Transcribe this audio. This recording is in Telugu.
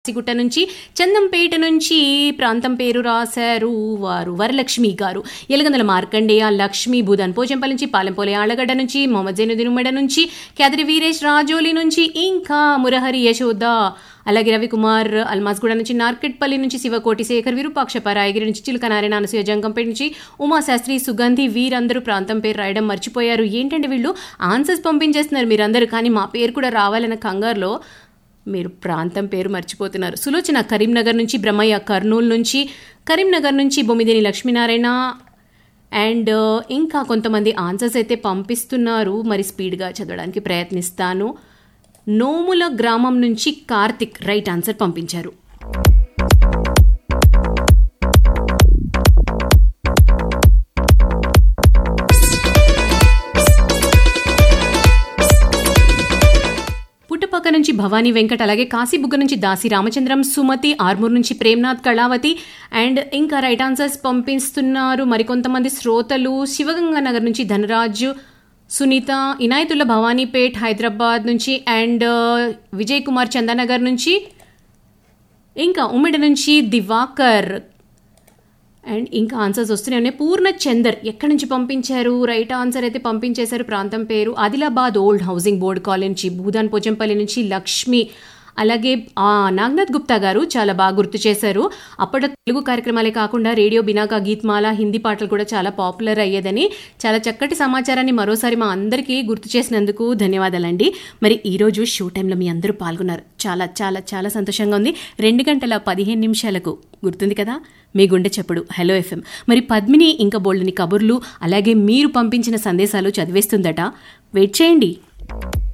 సిగుట్ట నుంచి చందంపేట నుంచి ప్రాంతం పేరు రాశారు వారు వరలక్ష్మి గారు ఎలగందల మార్కండేయ లక్ష్మి భూదాన్ పోచంపల్లి నుంచి పాలెంపోలే ఆళ్లగడ్డ నుంచి మొహమ్మద్ జైనుద్దీన్ ఉమ్మడ నుంచి కేదరి వీరేష్ రాజోలి నుంచి ఇంకా మురహరి యశోద అలాగే రవికుమార్ అల్మాస్గూడ నుంచి నార్కెట్పల్లి నుంచి శివకోటి శేఖర్ విరూపాక్ష పరాయగిరి నుంచి చిలుక నారాయణ అనసూయ జంగంపేట నుంచి ఉమాశాస్త్రి సుగంధి వీరందరూ ప్రాంతం పేరు రాయడం మర్చిపోయారు ఏంటంటే వీళ్ళు ఆన్సర్స్ పంపించేస్తున్నారు మీరందరూ కానీ మా పేరు కూడా రావాలన్న కంగారులో మీరు ప్రాంతం పేరు మర్చిపోతున్నారు సులోచన కరీంనగర్ నుంచి బ్రహ్మయ్య కర్నూలు నుంచి కరీంనగర్ నుంచి బొమ్మిదేని లక్ష్మీనారాయణ అండ్ ఇంకా కొంతమంది ఆన్సర్స్ అయితే పంపిస్తున్నారు మరి స్పీడ్గా చదవడానికి ప్రయత్నిస్తాను నోముల గ్రామం నుంచి కార్తిక్ రైట్ ఆన్సర్ పంపించారు పుట్టపక్క నుంచి భవానీ వెంకట్ అలాగే కాశీబుగ్గ నుంచి దాసి రామచంద్రం సుమతి ఆర్మూర్ నుంచి ప్రేమ్నాథ్ కళావతి అండ్ ఇంకా రైట్ ఆన్సర్స్ పంపిస్తున్నారు మరికొంతమంది శ్రోతలు శివగంగా నగర్ నుంచి ధనరాజు సునీత ఇనాయతుల్లా భవానీపేట్ హైదరాబాద్ నుంచి అండ్ విజయ్ కుమార్ చందానగర్ నుంచి ఇంకా ఉమ్మిడి నుంచి దివాకర్ అండ్ ఇంకా ఆన్సర్స్ వస్తూనే ఉన్నాయి పూర్ణ చందర్ ఎక్కడి నుంచి పంపించారు రైట్ ఆన్సర్ అయితే పంపించేశారు ప్రాంతం పేరు Adilabad old housing board colony నుంచి భూదాన్ పోచంపల్లి నుంచి లక్ష్మి అలాగే ఆ, నాగనాథ్ గుప్తా గారు చాలా బాగా గుర్తు చేశారు అప్పట్లో తెలుగు కార్యక్రమాలే కాకుండా రేడియో బినాకా గీత్మాల హిందీ పాటలు కూడా చాలా పాపులర్ అయ్యేదని చాలా చక్కటి సమాచారాన్ని మరోసారి మా అందరికీ గుర్తు చేసినందుకు ధన్యవాదాలండి మరి ఈరోజు షో టైంలో మీ అందరూ పాల్గొన్నారు చాలా చాలా చాలా సంతోషంగా ఉంది రెండు గంటల పదిహేను నిమిషాలకు గుర్తుంది కదా మీ గుండె చెప్పుడు హలో ఎఫ్ఎం మరి పద్మిని ఇంకా బోల్డ్ని కబుర్లు అలాగే మీరు పంపించిన సందేశాలు చదివేస్తుందట వెయిట్ చేయండి